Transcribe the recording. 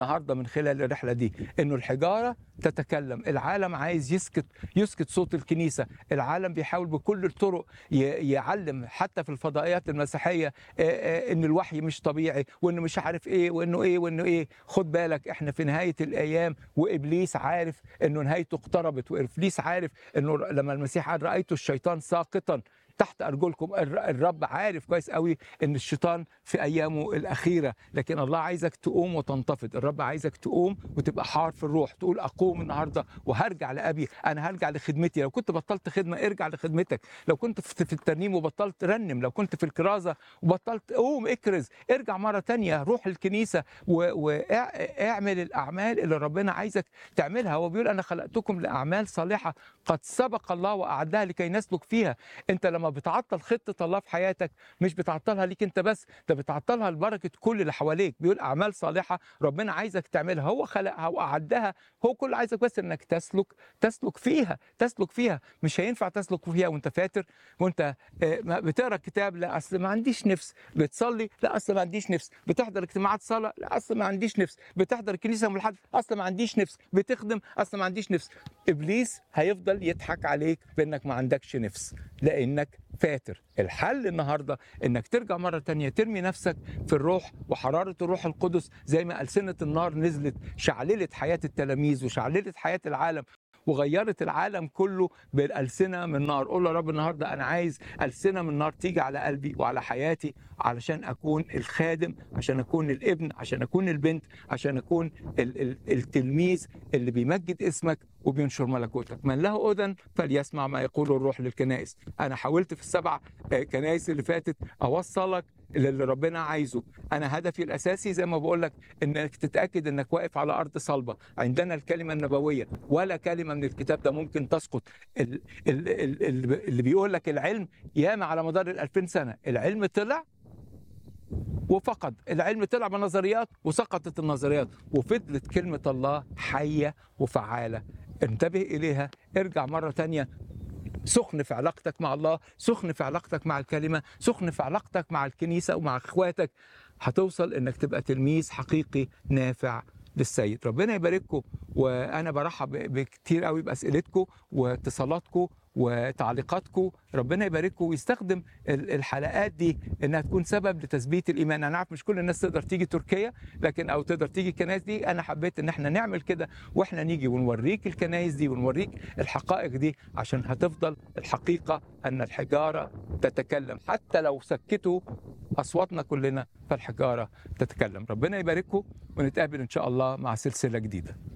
النهارده من خلال الرحله دي انه الحجاره تتكلم العالم عايز يسكت يسكت صوت الكنيسه العالم بيحاول بكل الطرق ي- يعلم حتى في الفضائيات المسيحيه آه، آه، ان الوحي مش طبيعي وانه مش عارف ايه وانه ايه وانه ايه خد بالك احنا في نهايه الايام وابليس عارف انه نهايته اقتربت وابليس عارف انه لما المسيح قال رايت الشيطان ساقطا تحت ارجلكم الر- الرب عارف كويس قوي ان الشيطان في ايامه الاخيره لكن الله عايزك تقوم وتنتفض الرب عايزك تقوم وتبقى حار في الروح تقول اقوم النهارده وهرجع لابي انا هرجع لخدمتي لو كنت بطلت خدمه ارجع لخدمتك لو كنت في في الترنيم وبطلت رنم لو كنت في الكرازه وبطلت قوم اكرز ارجع مره تانية روح الكنيسه واعمل الاعمال اللي ربنا عايزك تعملها هو بيقول انا خلقتكم لاعمال صالحه قد سبق الله واعدها لكي نسلك فيها انت لما بتعطل خطه الله في حياتك مش بتعطلها ليك انت بس ده بتعطلها لبركه كل اللي حواليك بيقول اعمال صالحه ربنا عايزك تعملها هو خلقها واعدها هو كل عايزك بس انك تسلك تسلك فيها تسلك فيها مش هينفع تسلك فيها وانت فاتر وانت آه، ما- بتقرا كتاب لا اصل ما عنديش نفس بتصلي لا اصل ما عنديش نفس بتحضر اجتماعات صلاه لا اصل ما عنديش نفس بتحضر كنيسه من الحد اصل ما عنديش نفس بتخدم اصل ما عنديش نفس ابليس هيفضل يضحك عليك بانك ما عندكش نفس لانك فاتر الحل النهارده انك ترجع مره تانية ترمي نفسك في الروح وحراره الروح القدس زي ما السنه النار نزلت شعللت حياه التلاميذ وشعللت حياه العالم وغيرت العالم كله بالألسنة من نار قول يا رب النهاردة أنا عايز ألسنة من نار تيجي على قلبي وعلى حياتي علشان أكون الخادم عشان أكون الابن عشان أكون البنت عشان أكون ال- ال- التلميذ اللي بيمجد اسمك وبينشر ملكوتك من له أذن فليسمع ما يقوله الروح للكنائس أنا حاولت في السبع آه، كنائس اللي فاتت أوصلك للي ربنا عايزه انا هدفي الاساسي زي ما بقول لك انك تتاكد انك واقف على ارض صلبه عندنا الكلمه النبويه ولا كلمه من الكتاب ده ممكن تسقط ال- ال- ال- ال- اللي بيقول لك العلم ياما على مدار ال 2000 سنه العلم طلع وفقد العلم طلع بنظريات وسقطت النظريات وفضلت كلمة الله حية وفعالة انتبه إليها ارجع مرة تانية سخن في علاقتك مع الله سخن في علاقتك مع الكلمة سخن في علاقتك مع الكنيسة ومع اخواتك هتوصل انك تبقى تلميذ حقيقي نافع للسيد ربنا يبارككم وانا برحب بكتير قوي باسئلتكم واتصالاتكم وتعليقاتكم ربنا يبارككم ويستخدم ال- الحلقات دي انها تكون سبب لتثبيت الايمان انا عارف مش كل الناس تقدر تيجي تركيا لكن او تقدر تيجي الكنائس دي انا حبيت ان احنا نعمل كده واحنا نيجي ونوريك الكنائس دي ونوريك الحقائق دي عشان هتفضل الحقيقه ان الحجاره تتكلم حتى لو سكتوا اصواتنا كلنا فالحجاره تتكلم ربنا يبارككم ونتقابل ان شاء الله مع سلسله جديده